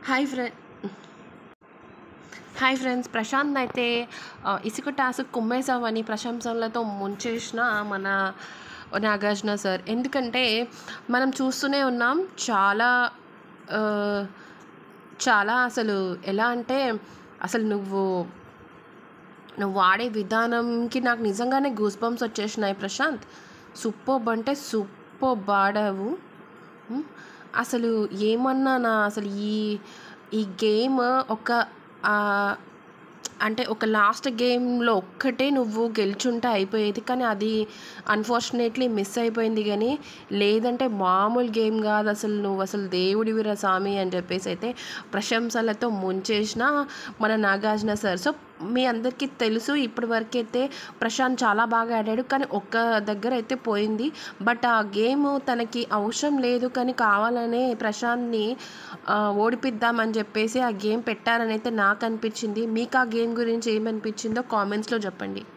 hi friend hi friends Prashanth అయితే ఆ, ఇసుక టాస్క్ కుమ్మేశామని ప్రశంసలతో ముంచేసిన మన నాగార్జున సార్ ఎందుకంటే మనం చూస్తూనే ఉన్నాం చాలా ఆ, చాలా అసలు ఎలా అంటే అసలు నువ్వు నువ్వు వాడే విధానంకి నాకు నిజంగానే గూస్ బంప్స్ వచ్చేసినాయి ప్రశాంత్ సూపర్బ్ అంటే సూపర్బ్ ఆడావు ఉమ్, అసలు ఏమన్నా నా అసలు ఈ ఈ గేమ్ ఒక ఆ, అంటే ఒక లాస్ట్ గేమ్లో ఒక్కటే నువ్వు గెలుచుంటే అయిపోయేది కానీ అది అన్ఫార్చునేట్లీ మిస్ అయిపోయింది కానీ లేదంటే మామూలు గేమ్ కాదు అసలు నువ్వు అసలు దేవుడివిరా స్వామి అని చెప్పేసి అయితే ప్రశంసలతో ముంచేసిన మన నాగార్జున సార్ సో మీ అందరికీ తెలుసు ఇప్పటి వరకు అయితే ప్రశాంత్ చాలా బాగా ఆడాడు కానీ ఒక్క దగ్గర అయితే పోయింది బట్ ఆ గేమ్ తనకి అవసరం లేదు కానీ కావాలనే ప్రశాంత్ని ఆ, ఓడిపిద్దామని చెప్పేసి ఆ గేమ్ పెట్టారని అయితే నాకు అనిపించింది మీకు ఆ గేమ్ గురించి ఏమనిపించిందో కామెంట్స్లో చెప్పండి